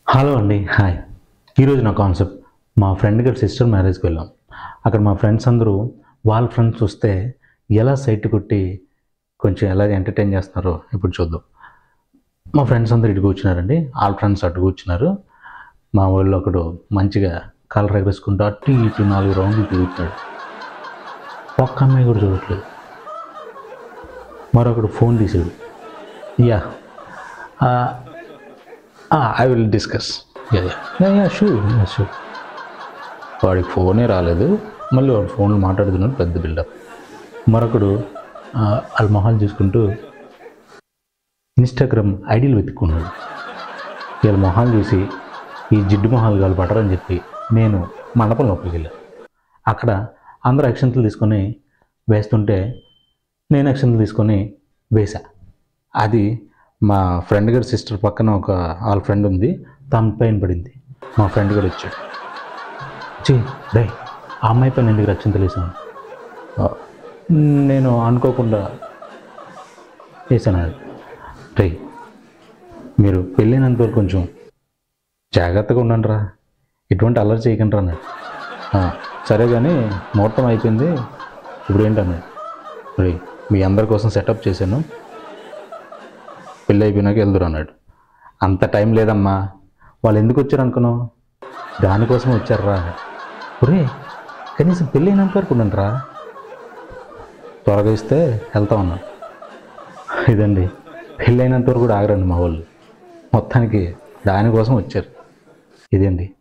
hello అండి hi ఈరోజు నా కాన్సెప్ట్ మా ఫ్రెండ్ గారి సిస్టర్ మ్యారేజ్కి వెళ్ళాం అక్కడ మా ఫ్రెండ్స్ అందరూ వాళ్ళ ఫ్రెండ్స్ చూస్తే ఎలా సైట్ కొట్టి కొంచెం ఎలా ఎంటర్టైన్ చేస్తున్నారో ఇప్పుడు చూద్దాం మా ఫ్రెండ్స్ అందరు ఇటు కూర్చున్నారండి వాళ్ళ ఫ్రెండ్స్ అటు కూర్చున్నారు మా వాళ్ళు ఒకడు మంచిగా కలర్ ఎగరేసుకుంటూ అటు ఇటు నాలుగు రౌండ్లు తిరుగుతున్నాడు ఒక్క అమ్మాయి కూడా చూడట్లేదు మరొకడు ఫోన్ తీసాడు yeah I will discuss yeah yeah sure sure వాడికి ఫోనే రాలేదు మళ్ళీ వాడు ఫోన్లో మాట్లాడుతున్నాడు పెద్ద బిల్డప్ మరొకడు ఆ, వాళ్ళ మొహాలు చూసుకుంటూ ఇన్స్టాగ్రామ్ ఐడీలు వెతుక్కున్నాడు వీళ్ళ మొహాలు చూసి ఈ జిడ్డు మొహాలు కాలు పట్టరని చెప్పి నేను మండపం లోపలికి వెళ్ళాను అక్కడ అందరూ అక్షంతలు తీసుకొని వేస్తుంటే నేను అక్షంతలు తీసుకొని వేసా అది మా ఫ్రెండ్ గారి సిస్టర్ పక్కన ఒక వాళ్ళ ఫ్రెండ్ ఉంది తన పైన పడింది మా ఫ్రెండ్ కూడా వచ్చాడు చీ డే ఆ అమ్మాయి పైన ఎందుకు రక్షణ వేసాను నేను అనుకోకుండా వేసాను అది రే మీరు పెళ్ళైనంత వరకు కొంచెం జాగ్రత్తగా ఉండండి రా ఎటువంటి అల్లరి చేయకండి రా అన్నాడు "ఆ, సరే కానీ ముహూర్తం అయిపోయింది ఇప్పుడు ఏంటన్నాడు రే మీ అందరి కోసం సెటప్ చేశాను పెళ్ళి అయిపోయినాక వెళ్దురు అన్నాడు అంత టైం లేదమ్మా వాళ్ళు ఎందుకు వచ్చారు అనుకున్నావు దానికోసం వచ్చారా ఒరే కనీసం పెళ్ళి అయినంత వరకు ఉండండి రా త్వరగా ఇస్తే వెళ్తా ఉన్నాను ఇదండి పెళ్ళి అయినంత వరకు కూడా ఆగరండి మా వాళ్ళు మొత్తానికి దానికోసం వచ్చారు ఇదండి